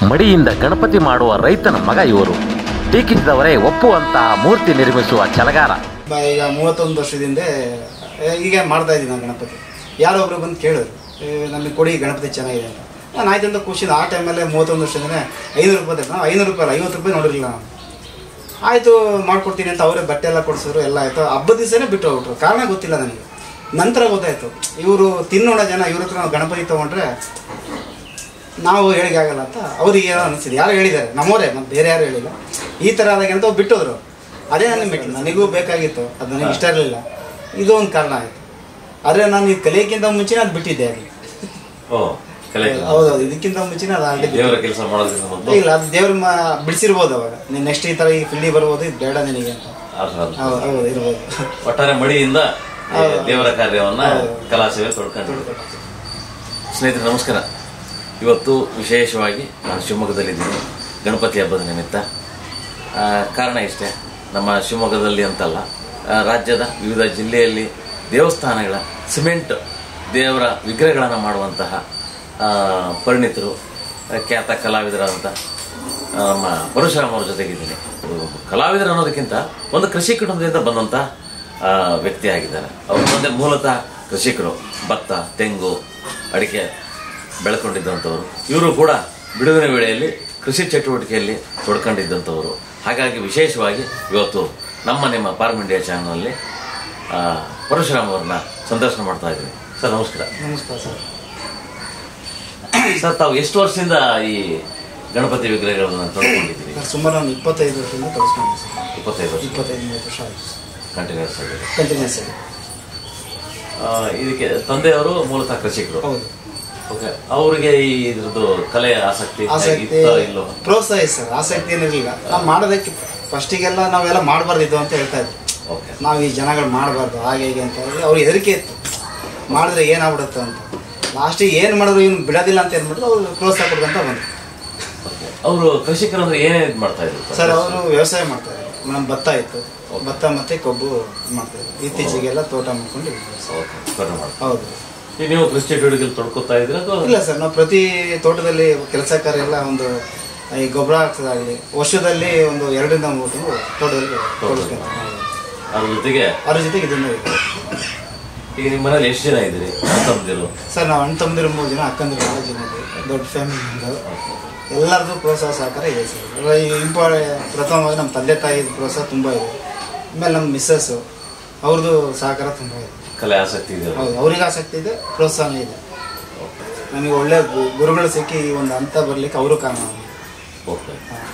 ಮಡಿಯಿಂದ ಗಣಪತಿ ಮಾಡುವ ರೈತನ ಮಗ ಇವರು ಟೀಕಿಸಿದವರೇ ಒಪ್ಪುವಂತಹ ಮೂರ್ತಿ ನಿರ್ಮಿಸುವ ಛಲಗಾರ ಬ- ಈಗ ಮೂವತ್ತೊಂದು ವರ್ಷದಿಂದ ಏ, ಈಗ ಮಾಡ್ತಾ ಇದ್ದೀನಿ ನಾನು ಗಣಪತಿ ಯಾರೋ ಒಬ್ರು ಬಂದು ಕೇಳಿದ್ರು ಏ, ನಮಗೆ ಕೊಡಿ ಗಣಪತಿ ಚೆನ್ನಾಗಿದೆ ಅಂತ ನಾನು ಆಯ್ತು ಅಂತ ಖುಷಿ ಆ ಟೈಮಲ್ಲೇ ಮೂವತ್ತೊಂದು ವರ್ಷದಿಂದ ಐನೂರು ರೂಪಾಯಿ ತಗೊಂಡು, ನಾವು ಐನೂರು ರೂಪಾಯಿ ಅಲ್ಲ ಐವತ್ತು ರೂಪಾಯಿ ನೋಡಿರಲಿಲ್ಲ ನಾನು ಆಯಿತು ಮಾಡ್ಕೊಡ್ತೀನಿ ಅಂತ ಅವರೇ ಬಟ್ಟೆ ಎಲ್ಲ ಕೊಡಿಸಿದ್ರು ಎಲ್ಲ ಆಯಿತು ಹಬ್ಬದ ದಿವಸನೇ ಬಿಟ್ಟು ಹೋಗ್ಬಿಟ್ರು ಕಾರಣ ಗೊತ್ತಿಲ್ಲ ನನಗೆ ನಂತರ ಗೊತ್ತಾಯಿತು ಇವರು ತಿನ್ನೋಣ ಜನ ಇವ್ರ ಹತ್ರ ನಾವು ಗಣಪತಿ ತೊಗೊಂಡ್ರೆ ನಾವು ಹೇಳಿಕೆ ಆಗಲ್ಲ ಅಂತ ಅವ್ರಿಗೆ ಏನೋ ಅನಿಸಿದೆ ಯಾರು ಹೇಳಿದ್ದಾರೆ ನಮ್ಮವರೇ ಮತ್ತೆ ಬೇರೆ ಯಾರು ಹೇಳಿಲ್ಲ ಈ ಥರ ಆದಾಗ ಅಂತ ಅವ್ರು ಬಿಟ್ಟೋದ್ರು ಅದೇ ನನಗೆ ಬಿಟ್ಟು ನನಗೂ ಬೇಕಾಗಿತ್ತು ಅದು ನನಗೆ ಇಷ್ಟ ಇರಲಿಲ್ಲ ಇದು ಒಂದು ಕಾರಣ ಆಯಿತು ಆದರೆ ನಾನು ಇದು ಕಲಿಯೋಕ್ಕಿಂತ ಮುಂಚೆನೇ ಅದು ಬಿಟ್ಟಿದ್ದೆ ಆಗಲಿ ಓ ಕಲೆ ಹೌದೌದು ಇದಕ್ಕಿಂತ ಮುಂಚೆನೇ ಅದು ಆಲ್ರೆಡಿ ದೇವರ ಕೆಲಸ ಮಾಡೋದ್ರಿಂದ ಮೊದಲು ಇಲ್ಲ ಅದು ದೇವ್ರ ಮ ಬಿಡಿಸಿರ್ಬೋದು ಅವಾಗ ನೀನು ನೆಕ್ಸ್ಟ್ ಈ ಥರ ಈ ಫೀಲ್ಡಿಗೆ ಬರ್ಬೋದು ಇದು ಬೇಡ ನಿನಗೆ ಅಂತ ಆ ಥರ ಅದು. ಹೌದು ಹೌದು ಇರ್ಬೋದು ಒಟ್ಟಾರೆ ಮಡಿಯಿಂದ ಈ ದೇವರ ಕಾರ್ಯವನ್ನ ಕಲಾಸೇವೆ ತೊಡ್ಕೊಂಡು ಸ್ನೇಹಿತರೆ ನಮಸ್ಕಾರ ಇವತ್ತು ವಿಶೇಷವಾಗಿ ನಾನು ಶಿವಮೊಗ್ಗದಲ್ಲಿದ್ದೀನಿ ಗಣಪತಿ ಹಬ್ಬದ ನಿಮಿತ್ತ ಆ, ಕಾರಣ ಇಷ್ಟೇ ನಮ್ಮ ಶಿವಮೊಗ್ಗದಲ್ಲಿ ಅಂತಲ್ಲ ಆ, ರಾಜ್ಯದ ವಿವಿಧ ಜಿಲ್ಲೆಯಲ್ಲಿ ದೇವಸ್ಥಾನಗಳ ಸಿಮೆಂಟ್ ದೇವರ ವಿಗ್ರಹಗಳನ್ನು ಮಾಡುವಂತಹ ಆ, ಪರಿಣಿತರು ಆ, ಖ್ಯಾತ ಕಲಾವಿದರಾದಂಥ ಆ, ನಮ್ಮ ಪರಶುರಾಮ್ ಅವ್ರ ಜೊತೆಗಿದ್ದೀನಿ ಕಲಾವಿದರು ಅನ್ನೋದಕ್ಕಿಂತ ಒಂದು ಕೃಷಿ ಕುಟುಂಬದಿಂದ ಬಂದಂಥ ಆ, ವ್ಯಕ್ತಿ ಆಗಿದ್ದಾರೆ ಅವ್ರ ಮುಂದೆ ಮೂಲತಃ ಕೃಷಿಕರು ಭತ್ತ ತೆಂಗು ಅಡಿಕೆ ಬೆಳ್ಕೊಂಡಿದ್ದಂಥವ್ರು ಇವರು ಕೂಡ ಬಿಡುವಿನ ವೇಳೆಯಲ್ಲಿ ಕೃಷಿ ಚಟುವಟಿಕೆಯಲ್ಲಿ ತೊಡ್ಕೊಂಡಿದ್ದಂಥವ್ರು ಹಾಗಾಗಿ ವಿಶೇಷವಾಗಿ ಇವತ್ತು ನಮ್ಮ ನಿಮ್ಮ ಫಾರ್ಮ್ ಇಂಡಿಯಾ ಚಾನಲ್ನಲ್ಲಿ ಪರಶುರಾಮ್ ಅವ್ರನ್ನ ಸಂದರ್ಶನ ಮಾಡ್ತಾ ಇದ್ದೀವಿ ಸರ್ ನಮಸ್ಕಾರ ನಮಸ್ಕಾರ ಸರ್ ಸರ್ ತಾವು ಎಷ್ಟು ವರ್ಷದಿಂದ ಈ ಗಣಪತಿ ವಿಗ್ರಹಗಳನ್ನ ತೊಡ್ಕೊಂಡಿದ್ದೀರಿ ನಾನು ಸುಮಾರು ಒಂದು ಇಪ್ಪತ್ತೈದು ವರ್ಷದಿಂದ ಕಳಿಸ್ಕೊಂಡಿದ್ದೆ ಸರ್ ಇಪ್ಪತ್ತೈದು ವರ್ಷ ಇಪ್ಪತ್ತೈದು ಮೂವತ್ತು ವರ್ಷ ಆಯಿತು ಕಂಟಿನ್ಯೂಸ್ ಆಗಿದೆ ಕಂಟಿನ್ಯೂಸ್ ಆಗಿ ಆ, ಇದಕ್ಕೆ ತಂದೆಯವರು ಮೂಲತಃ ಕೃಷಿಕರು ಹೌದು ಓಕೆ ಅವ್ರಿಗೆ ಈ ಇದ್ರದ್ದು ಕಲೆಯ ಆಸಕ್ತಿ ಆಸಕ್ತಿ ಇತ್ತ ಇಲ್ಲೋ ಪ್ರೋತ್ಸಾಹ ಇದೆ ಸರ್ ಆಸಕ್ತಿ ಏನಿರಲಿಲ್ಲ ನಾವು ಮಾಡೋದಕ್ಕೆ ಫಸ್ಟಿಗೆಲ್ಲ ನಾವೆಲ್ಲ ಮಾಡಬಾರ್ದಿದ್ದು ಅಂತ ಹೇಳ್ತಾ ಇದ್ರು ಓಕೆ ನಾವು ಈ ಜನಗಳು ಮಾಡಬಾರ್ದು ಹಾಗೆ ಹೀಗೆ ಅಂತ ಹೇಳಿ ಅವ್ರಿಗೆ ಹೆದರಿಕೆ ಇತ್ತು ಮಾಡಿದ್ರೆ ಏನಾಗ್ಬಿಡುತ್ತೆ ಅಂತ ಲಾಸ್ಟಿಗೆ ಏನು ಮಾಡಿದ್ರು ಇವ್ನು ಬಿಡೋದಿಲ್ಲ ಅಂತ ಏನ್ಬಿಟ್ರು ಅವ್ರು ಪ್ರೋತ್ಸಾಹ ಕೊಡ್ಕೊಂತ ಬಂದರು ಓಕೆ ಅವರು ಕೃಷಿಕರು ಅಂದ್ರೆ ಏನೇ ಇದು ಮಾಡ್ತಾ ಇದ್ರು ಸರ್ ಅವರು ವ್ಯವಸಾಯ ಮಾಡ್ತಾರೆ ನಮ್ಮ ಭತ್ತ ಇತ್ತು ಭತ್ತ ಮತ್ತೆ ಕಬ್ಬು ಮಾಡ್ತಾರೆ ಇತ್ತೀಚೆಗೆಲ್ಲ ತೋಟ ಮಾಡ್ಕೊಂಡು ಇದ್ದೀವಿ ಸರ್. ಓಕೆ ಕರ್ನ ಮಾಡ್ತಾರೆ ಹೌದು ಈಗ ನೀವು ಕೃಷಿ ಚಟುವಟಿಕೆಯಲ್ಲಿ ತೊಡ್ಕೊತಾ ಇದ್ರೆ ಅಥವಾ ಇಲ್ಲ ಸರ್ ನಾವು ಪ್ರತಿ ತೋಟದಲ್ಲಿ ಕೆಲಸ ಕಾರ್ಯ ಎಲ್ಲ ಒಂದು ಈ ಗೊಬ್ಬರ ಹಾಕ್ಸೋದಾಗಲಿ ವರ್ಷದಲ್ಲಿ ಒಂದು ಎರಡರಿಂದ ಮೂರು ತಿಂಗಳು ತೋಟದಲ್ಲಿ ತೊಡಸ್ಕೊಂತ ಅದ್ರ ಜೊತೆಗೆ ಅದ್ರ ಜೊತೆಗೆ ಇದನ್ನು ಇದೆ. ಈಗ ನಿಮ್ಮ ಮನೇಲಿ ಎಷ್ಟು ಜನ ಇದ್ದೀರಿ ತಮ್ಮದಿರು ಸರ್ ನಾವು ಅಣ್ಣ ತಮ್ಮದಿರು ಮೂರು ಜನ ಅಕ್ಕಂದಿರು ನಾಲ್ಕು ಜನ ಇದ್ದೀವಿ ದೊಡ್ಡ ಫ್ಯಾಮಿಲಿ ಎಲ್ಲರದ್ದು ಪ್ರೋತ್ಸಾಹ ಸಹಕಾರ ಇದೆ ಸರ್ ಈ ಇಂಪಾರ್ಟ ಪ್ರಥಮವಾಗಿ ನಮ್ಮ ತಂದೆ ತಾಯಿ ಪ್ರೋತ್ಸಾಹ ತುಂಬ ಇದೆ ಆಮೇಲೆ ನಮ್ಮ ಮಿಸ್ಸಸ್ಸು ಅವ್ರದ್ದು ಸಹಕಾರ ತುಂಬ ಇದೆ ಕಲೆ ಆಸಕ್ತಿ ಇದೆ ಹೌದು ಅವ್ರಿಗೆ ಆಸಕ್ತಿ ಇದೆ ಪ್ರೋತ್ಸಾಹ ಇದೆ ನಮಗೆ ಒಳ್ಳೆ ಗು- ಗುರುಗಳು ಸಿಕ್ಕಿ ಈ ಒಂದು ಹಂತ ಬರಲಿಕ್ಕೆ ಅವರು ಕಾರಣ ಓಕೆ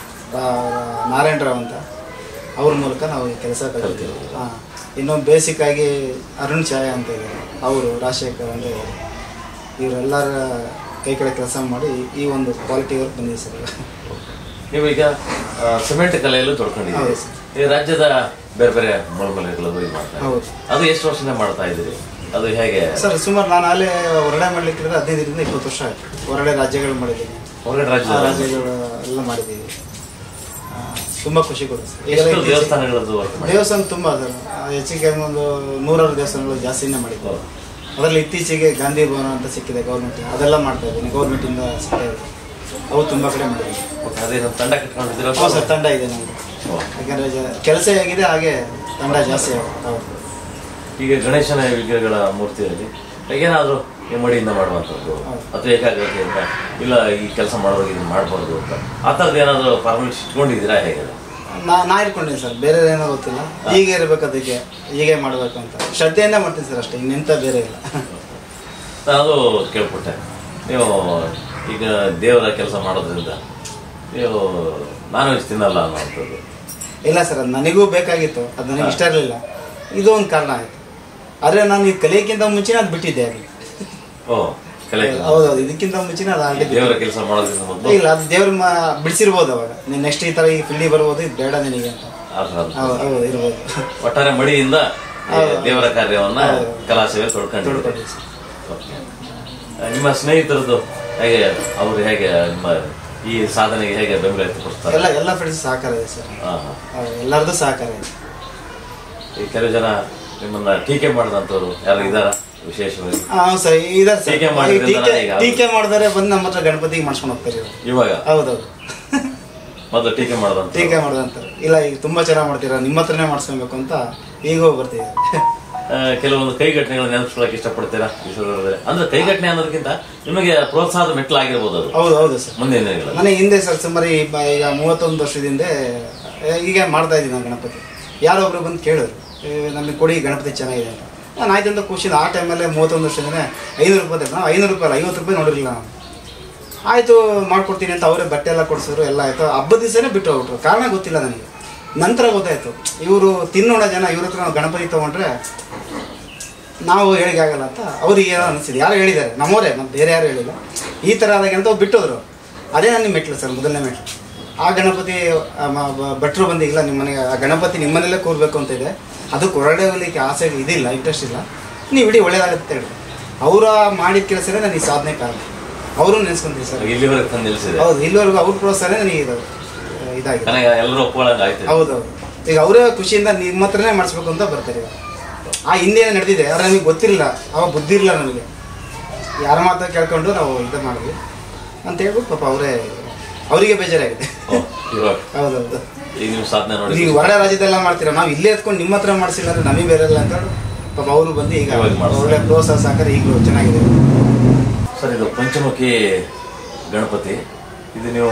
ನಾರಾಯಣರಾವ್ ಅಂತ ಅವ್ರ ಮೂಲಕ ನಾವು ಈ ಕೆಲಸ ಕಲಿತೀವಿ ಹಾಂ ಇನ್ನೊಂದು ಬೇಸಿಕ್ ಆಗಿ ಅರುಣ್ ಛಾಯಾ ಅಂತ ಇದ್ದಾರೆ ಅವರು ರಾಜಶೇಖರ್ ಅಂತ ಇದ್ದಾರೆ ಇವರೆಲ್ಲರ ಕೈ ಕಡೆ ಕೆಲಸ ಮಾಡಿ ಈ ಒಂದು ಕ್ವಾಲಿಟಿ ವರ್ಕ್ ಬಂದಿದೆ ಸರ್ ಈಗ. ನೀವೀಗ ಆ, ಸಿಮೆಂಟ್ ಕಲೆಯಲ್ಲೂ ತೊಡ್ಕೊಂಡಿದ್ದೀರಿ ಹೌದು ಸರ್. ಈ ರಾಜ್ಯದ ಬೇರೆ ಬೇರೆ ಮೂಲಮಲೆಗಳು ಇದು ಮಾಡ್ತಾ ಇದ್ದೀರಿ. ಹೌದು. ಅದು ಎಷ್ಟು ವರ್ಷದಿಂದ ಮಾಡ್ತಾ ಇದ್ದೀರಿ ಅದು ಹೇಗೆ ಸರ್ ಸುಮಾರು ನಾನು ಅಲ್ಲೇ ಹೊರಗಡೆ ಮಾಡ್ಲಿಕ್ಕೆ ಹದಿನೈದರಿಂದ ಇಪ್ಪತ್ತು ವರ್ಷ ಆಯಿತು ಹೊರಗಡೆ ರಾಜ್ಯಗಳು ಮಾಡಿದ್ದೀನಿ ಹೊರಗಡೆ ಆ ರಾಜ್ಯದ ರಾಜ್ಯಗಳು ಎಲ್ಲ ಮಾಡಿದ್ದೀವಿ ಆ, ತುಂಬ ಖುಷಿ ಕೊಡುತ್ತೆ ಸರ್. ಈಗ ಎಷ್ಟು ಇತ್ತೀಚೆಗೆ- ದೇವಸ್ಥಾನಗಳದ್ದು ವರ್ಕ್ ಮಾಡಿ ದೇವಸ್ಥಾನ ತುಂಬ ಸರ್ ಹೆಚ್ಚಿಗೆ ಒಂದು ನೂರಾರು ದೇವಸ್ಥಾನಗಳು ಜಾಸ್ತಿನೇ ಮಾಡಿದ್ವಿ ಅದರಲ್ಲಿ ಇತ್ತೀಚೆಗೆ ಗಾಂಧಿ ಭವನ ಅಂತ ಸಿಕ್ಕಿದೆ ಗೌರ್ಮೆಂಟ್ ಅದೆಲ್ಲ ಮಾಡ್ತಾ ಇದ್ದೀನಿ ಗೌರ್ಮೆಂಟಿಂದ ಸಿಗ್ತಾ ಇದೆ ಅವು ತುಂಬ ಕಡೆ ಮಾಡಿದ್ದೀನಿ ಅದೇನು ತಂಡ ಕಟ್ಕೊಂಡಿದ್ದೀರಾ ಹೌದು ಸರ್ ತಂಡ ಇದೆ ನಮ್ಮದು ಓ. ಯಾಕಂದರೆ ಕೆಲಸ ಹೇಗಿದೆ ಹಾಗೆ ತಂಡ ಜಾಸ್ತಿ ಆಗುತ್ತೆ ಹೌದು ಈಗ ಗಣೇಶನ ವಿಗ್ರಹಗಳ ಮೂರ್ತಿಯಲ್ಲಿ ಏನಾದರೂ ಈ ಮಡಿಯಿಂದ ಮಾಡುವಂಥದ್ದು ಅಥವಾ ಏಕಾಗ್ರತೆಯಿಂದ ಇಲ್ಲ ಈ ಕೆಲಸ ಮಾಡೋರಿಗೆ ಇದನ್ನ ಮಾಡಬಾರ್ದು ಅಂತ ಆ ಥರದ್ದು ಏನಾದರೂ ಫಾರ್ಮುಲೇಟ್ ಇಟ್ಕೊಂಡಿದ್ದೀರಾ ಹೇಗೆ ನಾ ನಾ ಇಟ್ಕೊಂಡಿದ್ದೀನಿ ಸರ್ ಬೇರೆ ಏನೋ ಗೊತ್ತಿಲ್ಲ ಹೀಗೆ ಇರಬೇಕು ಅದಕ್ಕೆ ಹೀಗೆ ಮಾಡಬೇಕು ಅಂತ ಶ್ರದ್ಧೆಯಿಂದ ಮಾಡ್ತೀನಿ ಸರ್ ಅಷ್ಟೇ ಇನ್ನೆಂತ ಬೇರೆ ಇಲ್ಲ ನಾನು ಅದು ಕೇಳ್ಪಟ್ಟೆ ನೀವು ಈಗ ದೇವರ ಕೆಲಸ ಮಾಡೋದ್ರಿಂದ ನೀವು ನಾನ್ ವೆಜ್ ತಿನ್ನಲ್ಲ ಅನ್ನೋವಂಥದ್ದು ಇಲ್ಲ ಸರ್ ಅದು ನನಗೂ ಬೇಕಾಗಿತ್ತು ಅದು ನನಗೆ ಇಷ್ಟ ಇರಲಿಲ್ಲ ಇದು ಒಂದು ಕಾರಣ ಆಯಿತು ಆದರೆ ನಾನು ಇದು ಕಲಿಯೋಕ್ಕಿಂತ ಮುಂಚೆನೇ ಅದು ಬಿಟ್ಟಿದ್ದೆ ಆಗಲಿ ಓ ಕಲೆ ಹೌದೌದು ಇದಕ್ಕಿಂತ ಮುಂಚೆನೇ ಅದು ಆಲ್ರೆಡಿ ದೇವರ ಕೆಲಸ ಮಾಡೋದ್ರಿಂದ ಮೊದಲು ಇಲ್ಲ ಅದು ದೇವ್ರ ಮ ಬಿಡಿಸಿರ್ಬೋದು ಅವಾಗ ನೀನು ನೆಕ್ಸ್ಟ್ ಈ ಥರ ಈ ಫೀಲ್ಡಿಗೆ ಬರ್ಬೋದು ಇದು ಬೇಡ ನಿನಗೆ ಅಂತ ಆ ಥರದ್ದು. ಹೌದು ಹೌದು ಇರ್ಬೋದು ಒಟ್ಟಾರೆ ಮಡಿಯಿಂದ ಈ ದೇವರ ಕಾರ್ಯವನ್ನ ಕಲಾಸೇವೆ ತೊಡ್ಕೊಂಡಿದ್ದೀರಿ ತೊಡ್ಕೊಂಡಿದ್ದೀವಿ ಸರ್. ಓಕೆ. ನಿಮ್ಮ ಸ್ನೇಹಿತರದ್ದು ಹೇಗೆ ಅವರು ಹೇಗೆ ನಿಮ್ಮ ಈ ಸಾಧನೆಗೆ ಹೇಗೆ ಬೆಂಬಲ ವ್ಯಕ್ತಪಡಿಸ್ತಾರೆ ಎಲ್ಲ ಎಲ್ಲ ಫ್ರೆಂಡ್ಸ್ ಸಹಕಾರ ಇದೆ ಸರ್ ಹಾ, ಹಾ. ಹೌದು, ಎಲ್ಲರದ್ದು ಸಹಕಾರ ಇದೆ ಈ ಕೆಲವು ಜನ ನಿಮ್ಮನ್ನ ಟೀಕೆ ಮಾಡಿದಂಥವ್ರು ಯಾರು ಇದಾರ ವಿಶೇಷವಾಗಿ ಹಾಂ ಸರ್ ಇದಾರೆ ಸರ್ ಟೀಕೆ ಮಾಡಿದ್ರಿಂದ ಟೀಕೆ ಈಗ ಟೀಕೆ ಮಾಡಿದರೆ ಬಂದು ನಮ್ಮ ಹತ್ರ ಗಣಪತಿಗೆ ಮಾಡ್ಸ್ಕೊಂಡು ಹೋಗ್ತಾರೆ ಇವ್ರು. ಇವಾಗ ಹೌದೌದು ಮೊದಲು ಟೀಕೆ ಮಾಡೋದಂತ ಟೀಕೆ ಮಾಡೋದಂತಾರೆ ಇಲ್ಲ ಈಗ ತುಂಬ ಚೆನ್ನಾಗಿ ಮಾಡ್ತೀರಾ ನಿಮ್ಮ ಹತ್ರನೇ ಮಾಡಿಸ್ಕೊಬೇಕು ಅಂತ ಈಗೂ ಬರ್ತಿದ್ದಾರೆ ಆ, ಕೆಲವೊಂದು ಕೈಘಟನೆಗಳನ್ನ ನೆನಪಿಸ್ಕೊಳಕ್ ಇಷ್ಟಪಡ್ತೀರಾ ಈ ಸಂದರ್ಭದಲ್ಲಿ ಅಂದ್ರೆ ಕೈಘಟನೆ ಅನ್ನೋದಕ್ಕಿಂತ ನಿಮಗೆ ಪ್ರೋತ್ಸಾಹದ ಮೆಟ್ಟಲಾಗಿರ್ಬೋದು ಅದು ಹೌದು ಹೌದು ಸರ್ ಮುಂದಿನ ದಿನಗಳಲ್ಲಿ ಮನೆ ಹಿಂದೆ ಸರ್ ಸುಮಾರು ಈ ಬ- ಈಗ ಮೂವತ್ತೊಂದು ವರ್ಷದ ಹಿಂದೆ ಆ, ಈಗ ಮಾಡ್ತಾ ಇದ್ದೀನಿ ನಾನು ಗಣಪತಿ ಯಾರೊಬ್ರು ಬಂದು ಕೇಳಿದ್ರು "ಏ, ನಮಗೆ ಕೊಡಿ ಗಣಪತಿ ಚೆನ್ನಾಗಿದೆ ಅಂತ ನಾನು ಆಯ್ತಂತ ಖುಷಿಯಿಂದ ಆ ಟೈಮಲ್ಲೇ ಮೂವತ್ತೊಂದು ವರ್ಷದಿಂದನೇ ಐನೂರು ರೂಪಾಯಿ ತೆಗ್ದು ನಾವು ಐನೂರು ರೂಪಾಯಿ ಅಲ್ಲ ಐವತ್ತು ರೂಪಾಯಿ ನೋಡಿರಲಿಲ್ಲ ನಾನು ಆಯಿತು ಮಾಡ್ಕೊಡ್ತೀನಿ ಅಂತ ಅವರೇ ಬಟ್ಟೆ ಎಲ್ಲ ಕೊಡಿಸಿದ್ರು ಎಲ್ಲ ಆಯಿತು ಹಬ್ಬದ ದಿವಸನೇ ಬಿಟ್ಟು ಹೋಗ್ಬಿಟ್ರು ಕಾರಣ ಗೊತ್ತಿಲ್ಲ ನನಗೆ ನಂತರ ಗೊತ್ತಾಯಿತು ಇವರು ತಿನ್ನೋಣ ಜನ ಇವ್ರ ಹತ್ರ ನಾವು ಗಣಪತಿ ತೊಗೊಂಡ್ರೆ ನಾವು ಹೇಳಿಕೆ ಆಗಲ್ಲ ಅಂತ ಅವ್ರಿಗೆ ಏನೋ ಅನಿಸಿದೆ ಯಾರು ಹೇಳಿದ್ದಾರೆ ನಮ್ಮವರೇ ಮತ್ತೆ ಬೇರೆ ಯಾರು ಹೇಳಿಲ್ಲ ಈ ಥರ ಆದಾಗ ಅಂತ ಬಿಟ್ಟೋದ್ರು ಅದೇ ನನ್ನ ಮೆಟ್ಲು ಸರ್ ಮೊದಲನೇ ಮೆಟ್ಲು ಆ ಗಣಪತಿ ಆ, ಮ- ಬ- ಭಟ್ರು ಬಂದು ಇಲ್ಲ ನಿಮ್ಮ ಮನೆಗೆ ಆ ಗಣಪತಿ ನಿಮ್ಮನೆಲ್ಲೇ ಕೂರಬೇಕು ಅಂತ ಇದೆ ಅದು ಹೊರಗಡೆ ಹೋಗ್ಲಿಕ್ಕೆ ಆಸೆ ಇದಿಲ್ಲ ಇಂಟ್ರೆಸ್ಟ್ ಇಲ್ಲ ನೀವು ಇಡೀ ಒಳ್ಳೇದಾಗುತ್ತೆ ಹೇಳಿ ಅವರ ಮಾಡಿದ ಕೆಲಸನೇ ನನಗೆ ಈ ಸಾಧನೆ ಕಾರಣ ಅವರು ನೆನೆಸ್ಕೊಂತೀವಿ ಸರ್ ಇಲ್ಲಿವರೆಗೆ ತಂದು ನಿಲ್ಲಿಸಿದೆ ಹೌದು ಇಲ್ಲಿವರೆಗೂ ಅವ್ರ ಪ್ರೋತ್ಸಾಹನೇ ನನಗೆ ಇದು ಆ, ಇದಾಗಿದೆ ನನಗೆ ಎಲ್ಲರೂ ಒಪ್ಕೊಳ್ಳಂಗೆ ಆಯ್ತು ಹೌದೌದು ಈಗ ಅವರೇ ಖುಷಿಯಿಂದ ನಿಮ್ಮ ಹತ್ರನೇ ಮಾಡಿಸ್ಬೇಕು ಅಂತ ಬರ್ತಾರೆ ಇವಾಗ ಆ ಹಿಂದೆ ಏನೋ ನಡೆದಿದೆ ಆದರೆ ನಮಗೆ ಗೊತ್ತಿರಲಿಲ್ಲ ಅವಾಗ ಬುದ್ಧಿ ಇರಲಿಲ್ಲ ನಮಗೆ ಯಾರ ಮಾತು ಕೇಳ್ಕೊಂಡು ನಾವು ಇದು ಮಾಡಿದ್ವಿ ಅಂತ ಹೇಳ್ಬಿಟ್ಟು ಪಾಪ ಅವರೇ ಅವರಿಗೆ ಬೇಜಾರಾಗಿದೆ ಓ, ಇವಾಗ ಹೌದೌದು ಈಗ ನೀವು ಸಾಧನೆ ನೋಡಿ ಈಗ ಹೊರಗಡೆ ರಾಜ್ಯದೆಲ್ಲ ಮಾಡ್ತೀರಾ ನಾವು ಇಲ್ಲೇ ಎತ್ಕೊಂಡು ನಿಮ್ಮ ಹತ್ರ ಮಾಡಿಸಿಲ್ಲ ಅಂದ್ರೆ ನಮಗೆ ಬೇರೆ ಇಲ್ಲ ಅಂತ ಪಾಪ ಅವರು ಬಂದು ಈಗ ಇವಾಗ ಮಾಡ್ಸ್ತಾರೆ. ಒಳ್ಳೆ ಪ್ರೋತ್ಸಾಹ ಸಾಕಾರ ಈಗಲೂ ಚೆನ್ನಾಗಿದೆ ಸರ್ ಇದು ಪಂಚಮುಖಿ ಗಣಪತಿ ಇದು ನೀವು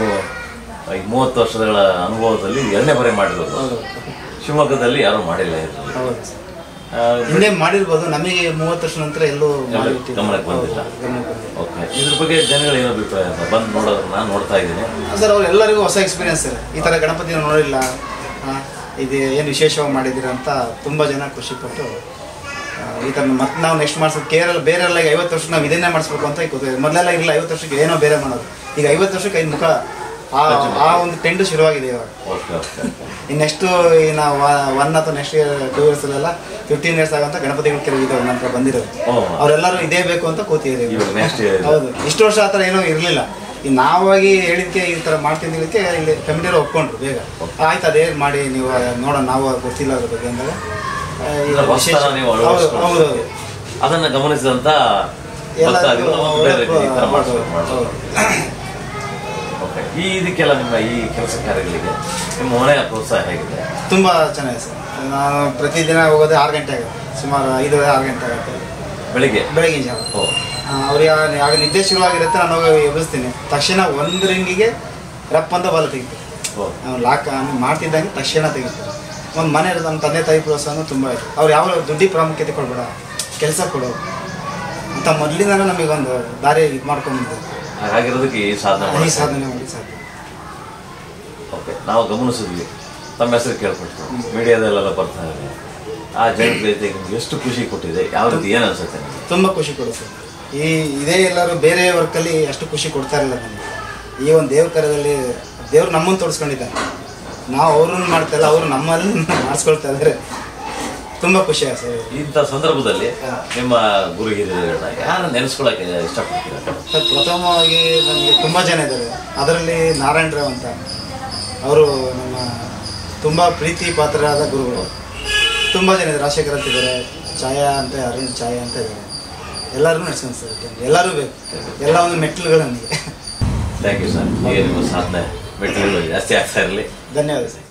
ಈ ಮೂವತ್ತು ವರ್ಷಗಳ ಅನುಭವದಲ್ಲಿ ಎರಡನೇ ಬಾರಿ ಮಾಡಿರೋದು ಹೌದು ಶಿವಮೊಗ್ಗದಲ್ಲಿ ಯಾರು ಮಾಡಿಲ್ಲ ಇದು ಹೌದು ಆ, ಹಿಂದೆ ಮಾಡಿರ್ಬೋದು ನಮಗೆ ಮೂವತ್ತು ವರ್ಷ ನಂತರ ಎಲ್ಲೂ ಮಾಡಿ ಗಮನಕ್ಕೆ ಬಂದಿಲ್ಲ. ಗಮನಕ್ಕೆ ಬಂದಿಲ್ಲ ಓಕೆ ಇದ್ರ ಬಗ್ಗೆ ಜನಗಳ ಏನು ಅಭಿಪ್ರಾಯ ಅಂತ ಬಂದು ನೋಡೋದ್ರ ನಾನು ನೋಡ್ತಾ ಇದ್ದೀನಿ ಸರ್ ಅವ್ರು ಎಲ್ಲರಿಗೂ ಹೊಸ ಎಕ್ಸ್ಪೀರಿಯನ್ಸ್ ಸರ್ ಈ ಥರ ಗಣಪತಿನ ನೋಡಿಲ್ಲ ಆ, ಇದು ಏನು ವಿಶೇಷವಾಗಿ ಮಾಡಿದ್ದೀರ ಅಂತ ತುಂಬ ಜನ ಖುಷಿಪಟ್ಟು ಆ, ಈ ಥರ ಮತ್ತೆ ನಾವು ನೆಕ್ಸ್ಟ್ ಮಾಡಿಸೋದು ಕೇರಳ ಬೇರೆ ಎಲ್ಲ ಈಗ ಐವತ್ತು ವರ್ಷಕ್ಕೆ ನಾವು ಇದನ್ನೇ ಮಾಡಿಸ್ಬೇಕು ಅಂತ ಕೂತಿದ್ವಿ ಮೊದಲೆಲ್ಲ ಇರಲಿಲ್ಲ ಐವತ್ತು ವರ್ಷಕ್ಕೆ ಏನೋ ಬೇರೆ ಮಾಡೋದು ಈಗ ಐವತ್ತು ವರ್ಷಕ್ಕೆ ಐದು ಮುಖ ಆ ಆ ಒಂದು ಟ್ರೆಂಡ್ ಶುರುವಾಗಿದೆ ಇವಾಗ ಓಕೆ ಓಕೆ ಇನ್ನು ನೆಕ್ಸ್ಟು ಇನ್ನು ಒನ್ ಅಥವಾ ನೆಕ್ಸ್ಟ್ ಇಯರ್ ಟೂ ಇಯರ್ಸಲ್ಲೆಲ್ಲ ಫಿಫ್ಟೀನ್ ಇಯರ್ಸ್ ಆಗಂತ ಗಣಪತಿಗಳು ಕೆಲವು ಇದಾವೆ ನಂತರ ಬಂದಿರೋದು ಓ ಅವರೆಲ್ಲರೂ ಇದೇ ಬೇಕು ಅಂತ ಕೂತಿದ್ದೀವಿ ಇವಾಗ ನೆಕ್ಸ್ಟ್ ಹೌದು ಇಷ್ಟು ವರ್ಷ ಆ ಥರ ಏನೋ ಇರಲಿಲ್ಲ ಈ ನಾವಾಗಿ ಹೇಳಿದ್ಕೆ ಈ ಥರ ಮಾಡ್ತೀನಿ ಹೇಳಿದ್ಕೆ ಇಲ್ಲಿ ಕಮಿಟಿಯವರು ಒಪ್ಕೊಂಡ್ರು ಬೇಗ ಆಯ್ತು ಅದೇ ಮಾಡಿ ನೀವು ನೋಡೋಣ ನಾವು ಗೊತ್ತಿಲ್ಲ ಅದ್ರ ಬಗ್ಗೆ ಅಂದಾಗ ಆ, ಈಗ ಇಲ್ಲ, ಹೊಸ್ತರ ವಿಶೇಷ- ನೀವು ಹೌದು ಅಳವಡಿಸ್ಕೊಂಡು ಹೌದು ಅದನ್ನ ಗಮನಿಸಿದಂತ ಎಲ್ಲ ಭಕ್ತಾದಿಗಳು ಮತ್ತೆ ಬೇರೆ ರೀತಿ ಈ ಥರ ಹೌದು, ಮಾಡಿಸ್ಬೇಕು ಮಾಡ್ಬೇಕು. ಹೌದು. ಓಕೆ ಈ ಇದಕ್ಕೆಲ್ಲ ನಿಮ್ಮ ಈ ಕೆಲಸ ಕಾರ್ಯಗಳಿಗೆ ನಿಮ್ಮ ಮನೆಯ ಪ್ರೋತ್ಸಾಹ ಹೇಗಿದೆ ತುಂಬ ಚೆನ್ನಾಗಿದೆ ಸರ್ ನಾನು ಪ್ರತಿದಿನ ಹೋಗೋದೇ ಆರು ಗಂಟೆ ಆಗುತ್ತೆ ಸುಮಾರು ಐದೂವರೆ ಆರು ಗಂಟೆ ಆಗುತ್ತೆ ಬೆಳಿಗ್ಗೆ ಬೆಳಗಿನ ಜಾವ ಓ ಅವ್ರಿಗೆ ಆಗ ನಿದ್ದೆ ಶುರುವಾಗಿರುತ್ತೆ ನಾನು ಹೋಗಿ ಎಬ್ಬಿಸ್ತೀನಿ ತಕ್ಷಣ ಒಂದು ರಿಂಗಿಗೆ ರಪ್ ಅಂತ ಬಲ ತೆಗಿತೀನಿ ಓ ನಾವು ಲಾಕ್ ಮಾಡ್ತಿದ್ದಂಗೆ ತಕ್ಷಣ ತೆಗಿತಾರೆ ಒಂದು ಮನೆ ಇರೋದು ನಮ್ಮ ತಂದೆ ತಾಯಿ ಪ್ರೋತ್ಸಾಹ ತುಂಬ ಇದೆ ಅವ್ರು ಯಾವ ದುಡ್ಡಿ ಪ್ರಾಮುಖ್ಯತೆ ಕೊಡ್ಬೇಡ ಕೆಲಸ ಕೊಡು ಅಂತ ಮೊದಲಿಂದನೂ ನಮಗೊಂದು ದಾರಿ ಇದು ಮಾಡ್ಕೊಂಡಿದ್ದೆ ಹಾಗಾಗಿರೋದಕ್ಕೆ ಈ ಸಾಧನೆ ಈ ಮಾಡಿ ಸಾಧನೆ ಮಾಡಿ ಸಾಧ್ಯ ಓಕೆ ನಾವು ಗಮನಿಸಿದ್ವಿ ತಮ್ಮ ಹೆಸರು ಕೇಳ್ಪಟ್ಟು ಮೀಡಿಯಾದಲ್ಲೆಲ್ಲ ಬರ್ತಾ ಇದೆ ಆ ಜನಪ್ರಿಯತೆ ನಿಮ್ಗೆ ಎಷ್ಟು ಖುಷಿ ಕೊಟ್ಟಿದೆ ಯಾವ ರೀತಿ ಏನು ಅನ್ಸುತ್ತೆ ನಿಮ್ಗೆ? ತುಂಬ ಖುಷಿ ಕೊಡುತ್ತೆ ಈ ಇದೇ ಎಲ್ಲರೂ ಬೇರೆ ವರ್ಕಲ್ಲಿ ಅಷ್ಟು ಖುಷಿ ಕೊಡ್ತಾ ಇರಲಿಲ್ಲ ನಮಗೆ ಈ ಒಂದು ದೇವ್ರ ಕಾರ್ಯದಲ್ಲಿ ದೇವ್ರು ನಮ್ಮನ್ನು ತೋರಿಸ್ಕೊಂಡಿದ್ದಾರೆ ನಾವು ಅವ್ರನ್ನ ಮಾಡ್ತಾ ಇಲ್ಲ ಅವರು ನಮ್ಮಲ್ಲಿ ಮಾಡಿಸ್ಕೊಳ್ತಾ ಇದ್ದಾರೆ ತುಂಬ ಖುಷಿ ಆಗುತ್ತೆ ಸರ್ ಇಂಥ ಸಂದರ್ಭದಲ್ಲಿ ನಿಮ್ಮ ಗುರು ಹಿರಿಯರನ್ನ ಯಾರು ನೆನೆಸ್ಕೊಳಕ್ಕೆ ಇಷ್ಟಪಡ್ತೀರಾ ಸರ್ ಪ್ರಥಮವಾಗಿ ನನಗೆ ತುಂಬ ಜನ ಇದ್ದಾರೆ ಅದರಲ್ಲಿ ನಾರಾಯಣ ರಾವ್ ಅಂತ ಅವರು ನಮ್ಮ ತುಂಬ ಪ್ರೀತಿ ಪಾತ್ರರಾದ ಗುರುಗಳು ತುಂಬ ಜನ ಇದ್ದಾರೆ ರಾಜಶೇಖರ್ ಅಂತ ಇದ್ದಾರೆ ಛಾಯಾ ಅಂತ ಅರುಣ್ ಛಾಯಾ ಅಂತ ಇದ್ದಾರೆ ಎಲ್ಲರೂ ನಡೆಸ್ಕೊಂಡು ಸರ್ ಎಲ್ಲರೂ ಬೇಕು ಎಲ್ಲ ಒಂದು ಮೆಟ್ಲುಗಳು ನನಗೆ ಥ್ಯಾಂಕ್ ಯು ಸರ್ ಹೀಗೆ ನಿಮ್ಮ ಸಾಧನೆ ಮೆಟ್ಟಿಲು ಜಾಸ್ತಿ ಆಗ್ತಾ ಇರಲಿ ಧನ್ಯವಾದ ಸರ್